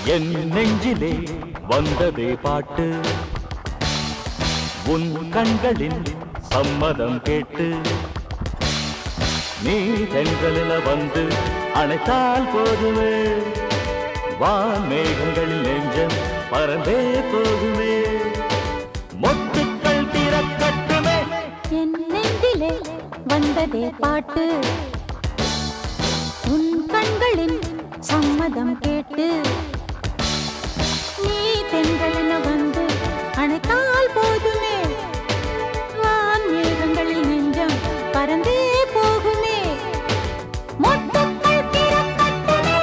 என் நெஞ்சிலே வந்ததே பாட்டு உன் கண்களின் சம்மதம் கேட்டு நீ தென்றலில வந்து அணைத்தால் போதுமே வான் மேகங்களில் நெஞ்சம் பறந்தே போகுமே மொட்டுக்கள் திறக்கட்டுமே என் நெஞ்சிலே வந்ததே பாட்டு உன் கண்களின் சம்மதம் கேட்டு நீ தென்றலென வந்து அணைத்தால் போதுமே வான் மேகங்களில் நெஞ்சம் பறந்தே போகுமே மொட்டுக்கள் திறக்கட்டுமே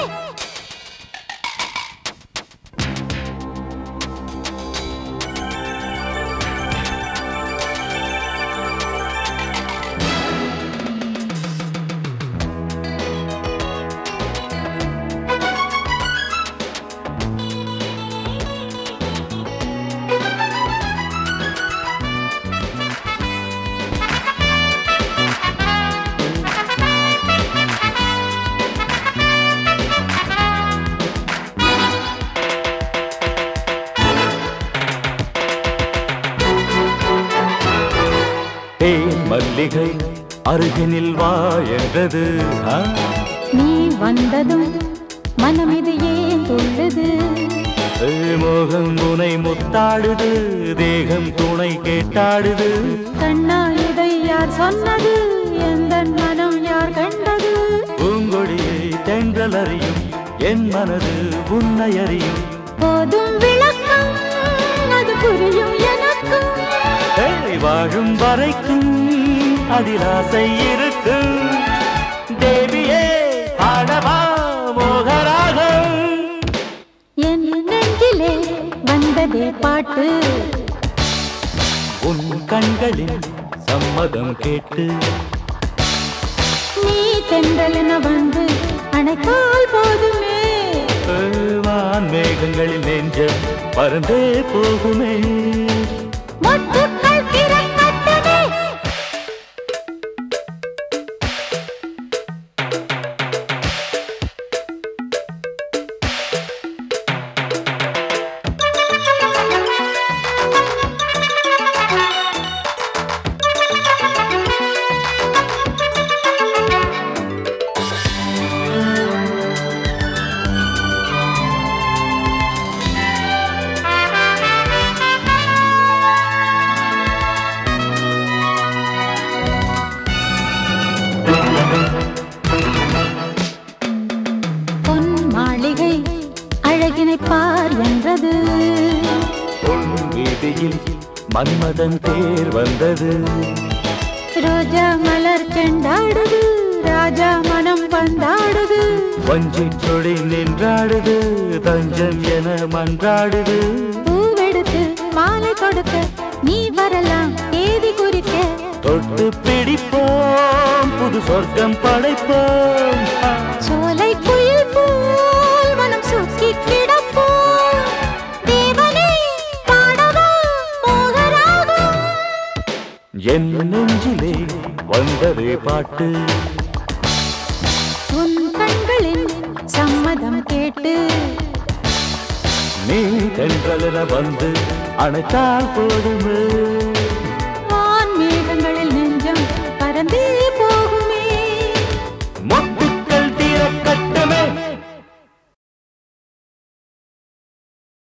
தேன் மல்லிகை அருகினில் வா என்றது ஆ? நீ வந்ததும் மனம் இது ஏன் துள்ளுது ஏ மோகம் முனை முத்தாடுது தேகம் துணை கேட்டாடுது கண்ணா இதை யார் சொன்னது எந்த மனம் யார் கண்டது பூங்கொடியை தென்றல் அறியும் என் மனது உன்னை அறியும் போதும் விளக்கம் அது புரியும் எனக்கும் ஏய், வாழும் வரைக்கும் அதில் ஆசை இருக்கும் தேவியே ஆடவா மோகராகம் என் நெஞ்சிலே வந்ததே பாட்டு உன் கண்களில் சம்மதம் கேட்டு நீ தென்றலென வந்து அணைக்கால் போதுமே வான் மேகங்களில் நெஞ்சம் பறந்தே போகுமே மொட்டுக்கள் திறக்கட்டுமே பொன் மாளிகை அழகினை பார் என்றது உன் வீதியில் மன்மதன் தேர் வந்தது ரோஜா மலர் செண்டாடுது ராஜா மனம் பந்தாடுது வஞ்சி சொடி நின்றாடுது தஞ்சம் என மன்றாடுது பூவெடுத்து மாலை கொடுக்க நீ வரலாம் தேதி குறிக்க தொட்டு பிடிப்போம் புது சொர்க்கம் படைப்போம் சோலை குயில் போல் மனம் சுக்கி கிடப்போம் தேவனே பாடவா மோகராகம் என் நெஞ்சிலே வந்ததே பாட்டு உன் கண்களின் சம்மதம் கேட்டு நீ தென்றலென வந்து அணைத்தால் போதுமே